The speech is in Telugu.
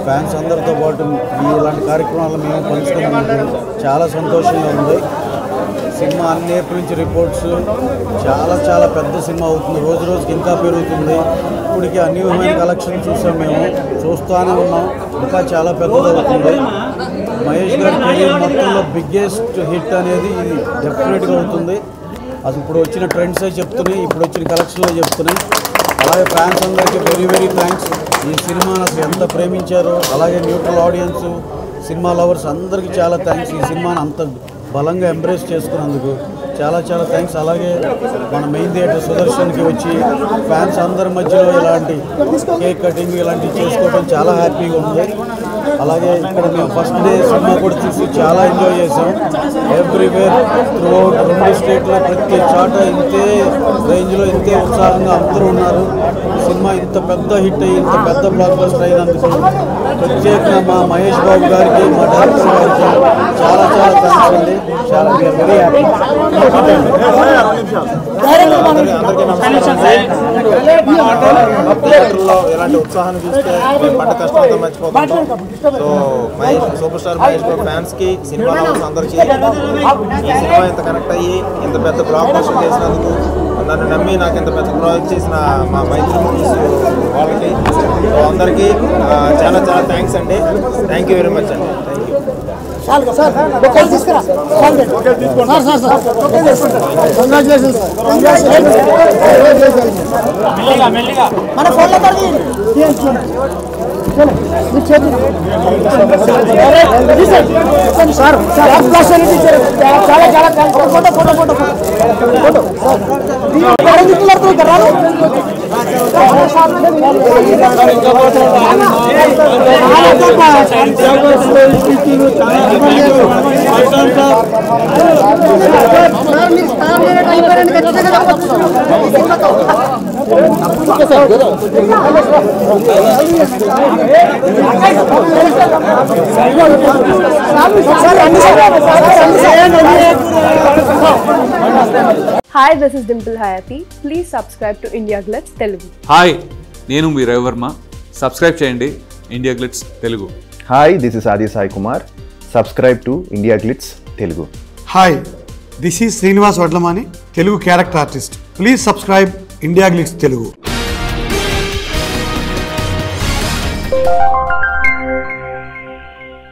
ఫ్యాన్స్ అందరితో పాటు ఈ ఇలాంటి కార్యక్రమాలు మేము పంచుకున్నందుకు చాలా సంతోషంగా ఉంది సినిమా అన్ని వైపు నుంచి రిపోర్ట్స్ చాలా చాలా పెద్ద సినిమా అవుతుంది రోజు రోజుకి ఇంకా పెరుగుతుంది ఇప్పటికీ అన్యూహమైన కలెక్షన్ చూసాం మేము చూస్తూనే ఉన్నాం ఇంకా చాలా పెద్దది అవుతుంది మహేష్ గారి కెరీర్ మొత్తంలో బిగ్గెస్ట్ హిట్ అనేది ఇది డెఫినెట్గా అవుతుంది అది ఇప్పుడు వచ్చిన ట్రెండ్సే చెప్తున్నాయి ఇప్పుడు వచ్చిన కలెక్షన్లో చెప్తున్నాయి అలాగే ఫ్యాన్స్ అందరికీ వెరీ వెరీ థ్యాంక్స్ ఈ సినిమాను అసలు ఎంత ప్రేమించారో అలాగే న్యూట్రల్ ఆడియన్స్ సినిమా లవర్స్ అందరికీ చాలా థ్యాంక్స్ ఈ సినిమాని అంత బలంగా ఎంబ్రేస్ చేసుకున్నందుకు చాలా చాలా థ్యాంక్స్ అలాగే మన మెయిన్ థియేటర్ సుదర్శన్కి వచ్చి ఫ్యాన్స్ అందరి మధ్యలో ఇలాంటి కేక్ కటింగ్ ఇలాంటివి చేసుకోవడం చాలా హ్యాపీగా ఉంది అలాగే ఇక్కడ మేము ఫస్ట్ డే సినిమా కూడా చూసి చాలా ఎంజాయ్ చేసాం ఎవ్రీవేర్ త్రూ అవుట్ రెండు స్టేట్లో ప్రతి చోట ఇంతే రేంజ్లో ఇంతే ఉత్సాహంగా అందరూ ఉన్నారు సినిమా ఇంత పెద్ద హిట్ అయ్యి ఇంత పెద్ద బ్లాక్ బస్టర్ అయినందుకు ప్రత్యేకంగా మా మహేష్ బాబు గారికి మా డైరెక్టర్ గారికి చాలా చాలా థ్యాంక్స్ అండి చాలా వెరీ హ్యాపీ థియేటర్లో ఇలాంటి ఉత్సాహాన్ని చూస్తే మేము పడ్డ కష్టంతో మర్చిపోతుంటాం so Mahesh super star Mahesh Babu fans కి సినిమా లవర్స్ అందరికీ ఈ సినిమా ఇంత కనెక్ట్ అయ్యి ఇంత పెద్ద బ్లాక్ బస్టర్ చేసినందుకు నన్ను నమ్మి నాకు ఇంత పెద్ద ప్రాజెక్ట్ చేసిన మా మైత్రి మూవీస్ వాళ్ళకి సో అందరికీ ఆ, చాలా చాలా థ్యాంక్స్ అండి థ్యాంక్ యూ వెరీ మచ్ అండి థ్యాంక్ యూ మన ఫోన్లో సార్ చాలా చాలా photo photo photo photo Hi, this is Dimple Hayati. Please subscribe to India Glitz Telugu. Hi నేను మీ రవివర్మ సబ్స్క్రైబ్ చేయండి India Glitz Telugu hi this is Aadi Sai Kumar subscribe to India Glitz Telugu hi this is Srinivas Vadlamani Telugu character artist please subscribe India Glitz Telugu